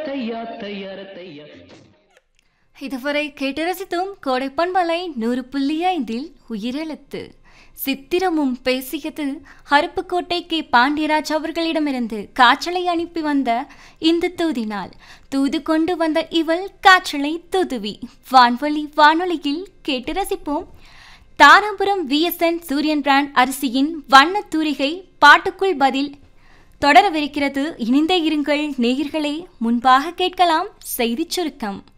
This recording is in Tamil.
தையா தையார தையா இதுவரை கேட்டு ரசித்தோம் கோடைப்பண்பலை நூறு புள்ளி ஐந்தில் உயிரெழுத்து சித்திரமும் பேசியது அருப்புக்கோட்டை கே பாண்டியராஜ் அவர்களிடமிருந்து காய்ச்சலை அனுப்பி வந்த இந்த தூதினால் தூது கொண்டு வந்த இவள் காய்ச்சலை தூதுவி வான்வழி வானொலியில் கேட்டு ரசிப்போம் தாராபுரம் விஎஸ்என் சூரியன் பிராண்ட் அரிசியின் வண்ணத் தூரிகை பாட்டுக்குள் பதில் தொடரவிருக்கிறது இணைந்தே இருங்கள் நேயர்களே முன்பாக கேட்கலாம் செய்திச் சுருக்கம்